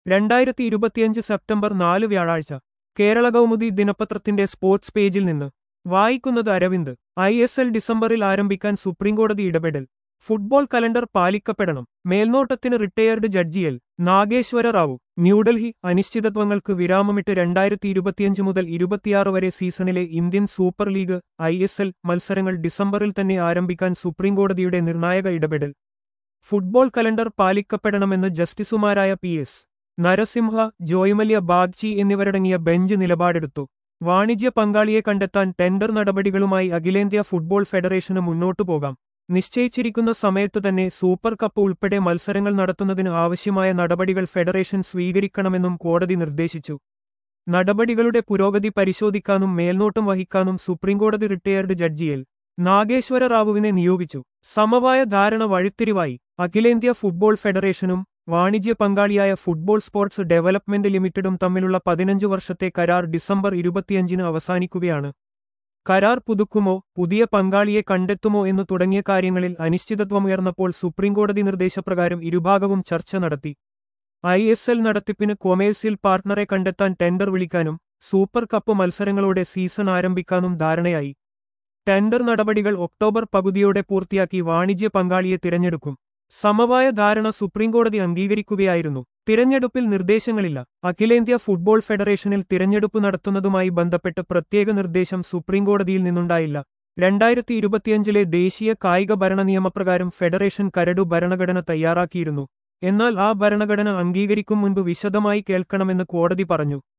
രണ്ടായിരത്തി ഇരുപത്തിയഞ്ച് സെപ്റ്റംബർ നാല് വ്യാഴാഴ്ച കേരള കൗമുദി ദിനപത്രത്തിന്റെ സ്പോർട്സ് പേജിൽ നിന്ന് വായിക്കുന്നത് അരവിന്ദ് ഐ എസ് എൽ ഡിസംബറിൽ ആരംഭിക്കാൻ സുപ്രീംകോടതി ഇടപെടൽ ഫുട്ബോൾ കലണ്ടർ പാലിക്കപ്പെടണം മേൽനോട്ടത്തിന് റിട്ടയേർഡ് ജഡ്ജിയൽ നാഗേശ്വര റാവു ന്യൂഡൽഹി അനിശ്ചിതത്വങ്ങൾക്ക് വിരാമമിട്ട് രണ്ടായിരത്തി ഇരുപത്തിയഞ്ച് മുതൽ ഇരുപത്തിയാറ് വരെ സീസണിലെ Indian super league I S L മത്സരങ്ങൾ ഡിസംബറിൽ തന്നെ ആരംഭിക്കാൻ സുപ്രീംകോടതിയുടെ നിർണായക ഇടപെടൽ ഫുട്ബോൾ കലണ്ടർ പാലിക്കപ്പെടണമെന്ന് ജസ്റ്റിസുമാരായ പി എസ് നരസിംഹ ജോയ്മല്യ ബാഗ്ചി എന്നിവരടങ്ങിയ ബെഞ്ച് നിലപാടെടുത്തു വാണിജ്യ പങ്കാളിയെ കണ്ടെത്താൻ ടെൻഡർ നടപടികളുമായി അഖിലേന്ത്യാ ഫുട്ബോൾ ഫെഡറേഷന് മുന്നോട്ടു പോകാം നിശ്ചയിച്ചിരിക്കുന്ന സമയത്ത് തന്നെ സൂപ്പർ കപ്പ് ഉൾപ്പെടെ മത്സരങ്ങൾ നടത്തുന്നതിന് ആവശ്യമായ നടപടികൾ ഫെഡറേഷൻ സ്വീകരിക്കണമെന്നും കോടതി നിർദ്ദേശിച്ചു നടപടികളുടെ പുരോഗതി പരിശോധിക്കാനും മേൽനോട്ടം വഹിക്കാനും സുപ്രീംകോടതി റിട്ടയേർഡ് ജഡ്ജിയൽ നാഗേശ്വര റാവുവിനെ നിയോഗിച്ചു സമവായ ധാരണ വഴിത്തിരിവായി അഖിലേന്ത്യാ ഫുട്ബോൾ ഫെഡറേഷനും വാണിജ്യ പങ്കാളിയായ ഫുട്ബോൾ സ്പോർട്സ് ഡെവലപ്മെന്റ് ലിമിറ്റഡും തമ്മിലുള്ള പതിനഞ്ച് വർഷത്തെ കരാർ ഡിസംബർ ഇരുപത്തിയഞ്ചിന് അവസാനിക്കുകയാണ് കരാർ പുതുക്കുമോ പുതിയ പങ്കാളിയെ കണ്ടെത്തുമോ എന്നു തുടങ്ങിയ കാര്യങ്ങളിൽ അനിശ്ചിതത്വമുയർന്നപ്പോൾ സുപ്രീംകോടതി നിർദ്ദേശപ്രകാരം ഇരുഭാഗവും ചർച്ച നടത്തി ഐ എസ് എൽ നടത്തിപ്പിന് കൊമേഴ്സ്യൽ പാർട്ണറെ കണ്ടെത്താൻ ടെൻഡർ വിളിക്കാനും സൂപ്പർ കപ്പ് മത്സരങ്ങളോടെ സീസൺ ആരംഭിക്കാനും ധാരണയായി ടെൻഡർ നടപടികൾ ഒക്ടോബർ പകുതിയോടെ പൂർത്തിയാക്കി വാണിജ്യ പങ്കാളിയെ തിരഞ്ഞെടുക്കും സമവായ ധാരണ സുപ്രീംകോടതി അംഗീകരിക്കുകയായിരുന്നു തിരഞ്ഞെടുപ്പിൽ നിർദ്ദേശങ്ങളില്ല അഖിലേന്ത്യാ ഫുട്ബോൾ ഫെഡറേഷനിൽ തിരഞ്ഞെടുപ്പ് നടത്തുന്നതുമായി ബന്ധപ്പെട്ട് പ്രത്യേക നിർദ്ദേശം സുപ്രീംകോടതിയിൽ നിന്നുണ്ടായില്ല രണ്ടായിരത്തി ഇരുപത്തിയഞ്ചിലെ ദേശീയ കായിക ഭരണ നിയമപ്രകാരം ഫെഡറേഷൻ കരടു ഭരണഘടന തയ്യാറാക്കിയിരുന്നു എന്നാൽ ആ ഭരണഘടന അംഗീകരിക്കും മുൻപ് വിശദമായി കേൾക്കണമെന്ന് കോടതി പറഞ്ഞു